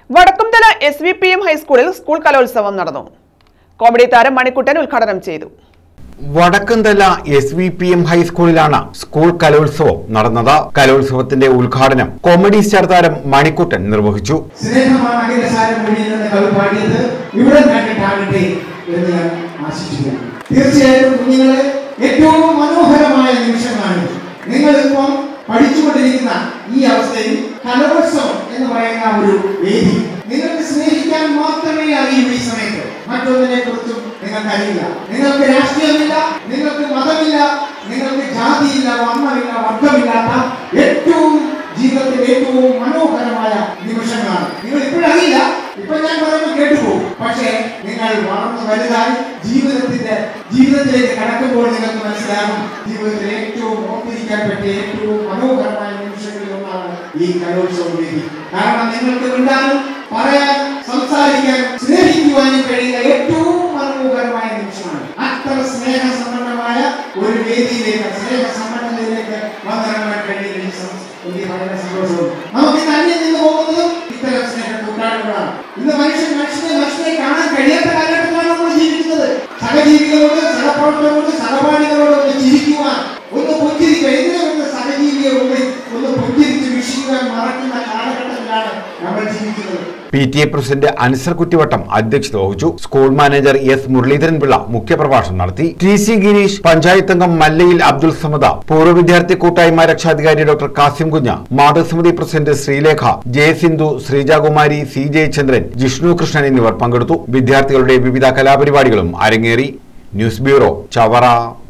വടക്കുംതല S V P M high school school കലോത്സവം നടന്നു comedy താരം മണിക്കുട്ടൻ ഉദ്ഘാടനം ചെയ്തു Vadakkanthala S V P M ഹൈസ്കൂളിലാണ് സ്കൂൾ കലോത്സവം നടന്നത് കലോത്സവത്തിന്റെ ഉദ്ഘാടനം കോമഡി സ്റ്റാർ താരം മണിക്കുട്ടൻ നിർവഹിച്ചു സ്നേഹമാണ് അഖിലസാരം മൊഴിയിൽ നിന്ന് കവി പാടിയത് ഇവിടെ കണ്ടിട്ടാകട്ടെ എന്ന് ഞാൻ ആശിക്കുന്നു തീർച്ചയായിട്ടും കുഞ്ഞുങ്ങളെ ഏറ്റവും മനോഹരമായ നിമിഷമാണ് നിങ്ങളിപ്പം പഠിച്ചുകൊണ്ടിരിക്കുന്ന ഈ അവസ്ഥയിൽ കലോത്സവം എന്ന് പറയുന്ന ഒരു വേദി നിങ്ങൾക്ക് സ്നേഹിക്കാൻ മാത്രമേ അറിയൂ ഈ സമയത്ത് മറ്റൊന്നിനെ കുറിച്ചും നിങ്ങൾക്ക് അറിയില്ല നിങ്ങൾക്ക് രാഷ്ട്രീയമില്ല നിങ്ങൾക്ക് മതമില്ല നിങ്ങൾക്ക് ജാതിയില്ല വർണ്ണമില്ല വർഗമില്ലാത്ത ഏറ്റവും ജീവിതത്തിൽ ഏറ്റവും മനോഹരമായ നിമിഷങ്ങളാണ് നിങ്ങൾ ഇപ്പോഴറിയില്ല ഇപ്പൊ ഞാൻ പറയുമ്പോൾ കേട്ടുപോകും പക്ഷേ നിങ്ങൾ വളർന്നു വലുതായി ജീവിതത്തിന്റെ ജീവിതത്തിലേക്ക് കടക്കുമ്പോൾ നിങ്ങൾക്ക് മനസ്സിലാകും ജീവിതത്തിൽ ഏറ്റവും ഓർത്തിരിക്കാൻ പറ്റിയ ഏറ്റവും മനോഹരമായ നിമിഷങ്ങളിൽ ഒന്നാണ് ഈ കലോത്സവ വേദി കാരണം നിങ്ങൾക്ക് മിണ്ടാനും പറയാൻ സംസാരിക്കാനും സ്നേഹിക്കുവാനും കഴിയുന്ന ഏറ്റവും മനോഹരമായ നിമിഷമാണ് അത്ര സ്നേഹസമ്പന്നമായ ഒരു വേദിയിലേക്ക് സ്നേഹസമ്പന്നതയിലേക്ക് വന്നിറങ്ങാൻ കഴിയുന്ന ഈ സം- എനിക്ക് വളരെ സന്തോഷവും നമുക്ക് ഇന്ന് അന്യം നിന്ന് പോകുന്നതും ഇത്തരം സ്നേഹ കൂട്ടായ്മകളാണ് ഇന്ന് മനുഷ്യൻ മനുഷ്യനെ മനുഷ്യനെ കാണാൻ കഴിയാത്ത കാലഘട്ടത്തിലാണ് നമ്മൾ ജീവിക്കുന്നത് സഹജീവികളോട് സഹപ്രവർത്തകരോട് സഹപാഠികളോട് ഒന്ന് ചിരിക്കുവാൻ ഒന്ന് പുഞ്ചിരിക്കുക എന്തിനാ ഒന്ന് സഹജീവിയെ ഒന്ന് ഒന്ന് പുഞ്ചിരിച്ച് വീക്ഷിക്കുവാൻ മറക്കുന്ന കാലഘട്ടത്തിലാണ് നമ്മൾ ജീവിക്കുന്നത് P T A president Anzar Kuttivattam അധ്യക്ഷത വഹിച്ചു school manager S Muraleedharan Pillai മുഖ്യപ്രഭാഷണം നടത്തി ടി സി ഗിരീഷ് പഞ്ചായത്ത് അംഗം മല്ലയിൽ അബ്ദുൾ സമദ പൂർവ്വ വിദ്യാർത്ഥി കൂട്ടായ്മ രക്ഷാധികാരി ഡോക്ടർ കാസിം കുഞ്ഞ മാതൃസമിതി പ്രസിഡന്റ് ശ്രീലേഖ ജയസിന്ധു ശ്രീജാകുമാരി സി ജയചന്ദ്രൻ ജിഷ്ണു കൃഷ്ണൻ എന്നിവർ പങ്കെടുത്തു വിദ്യാർത്ഥികളുടെ വിവിധ കലാപരിപാടികളും അരങ്ങേറി ന്യൂസ് ബ്യൂറോ ചവറ